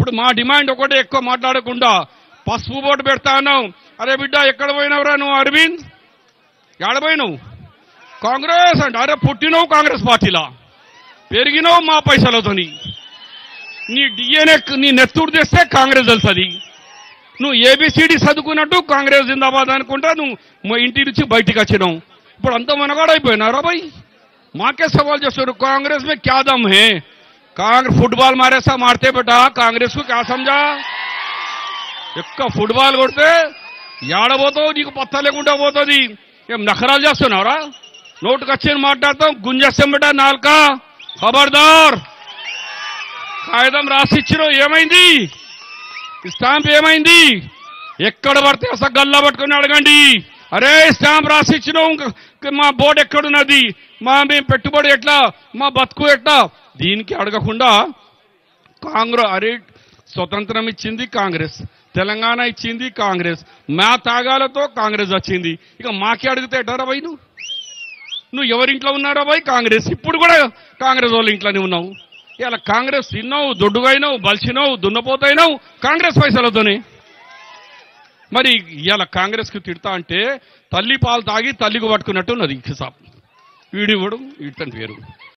ఇప్పుడు మా డిమాండ్ ఒకటే ఎక్కువ మాట్లాడకుండా పసుపు బోటు పెడతా అన్నావు అరే బిడ్డ ఎక్కడ పోయినవురా నువ్వు అరవింద్ ఎడపోయినావు కాంగ్రెస్ అంటే అరే పుట్టినవు కాంగ్రెస్ పార్టీలా పెరిగినవు మా పైసలతోని నీ డిఎన్ఏ నీ నెత్తుడు తెస్తే కాంగ్రెస్ తెలుస్తుంది నువ్వు ఏబిసిడి చదువుకున్నట్టు కాంగ్రెస్ జిందాబాద్ అనుకుంటా నువ్వు మా ఇంటి నుంచి బయటికి వచ్చినావు ఇప్పుడు అంత మనగాడైపోయినారా భాయ్ మాకే సవాల్ చేస్తారు कांग्रेस में क्या दम है कांग्रेस फुटबॉल मारे सा मारते बेटा कांग्रेस को क्या समझा ఎక్క ఫుట్బాల్ కొడితే ఏడబోతావు నీకు పత్తా లేకుండా పోతుంది ఏం నఖరాలు చేస్తున్నావురా నోటుకు వచ్చి మాట్లాడతాం గుంజేస్తాం బిడ్డ నాలుక ఖబర్దార్ కాగితం రాసిచ్చిరు ఏమైంది ఈ స్టాంప్ ఏమైంది ఎక్కడ పడితే అసలు గల్లా పట్టుకుని అడగండి అరే స్టాంప్ రాసిచ్చినావు ఇంక మా బోర్డు ఎక్కడున్నది మా మేము పెట్టుబడి ఎట్లా మా బతుకు ఎట్లా దీనికి అడగకుండా కాంగ్రెస్ అరే స్వతంత్రం ఇచ్చింది కాంగ్రెస్ తెలంగాణ ఇచ్చింది కాంగ్రెస్ మా తాగాలతో కాంగ్రెస్ వచ్చింది ఇక మాకే అడిగితే ఎటారా బాయ్ నువ్వు నువ్వు ఎవరింట్లో ఉన్నారా బాయ్ కాంగ్రెస్ ఇప్పుడు కూడా కాంగ్రెస్ వాళ్ళ ఇంట్లోనే ఉన్నావు ఇలా కాంగ్రెస్ తిన్నావు దొడ్డుగైనావు బలిసినావు దున్నపోతైనావు కాంగ్రెస్ పైసలతోనే మరి ఇవాళ కాంగ్రెస్ కు తిడతా అంటే తల్లి పాలు తాగి తల్లికి పట్టుకున్నట్టు ఉన్నది హిసాబ్ వీడివ్వడం ఇట్టని పేరు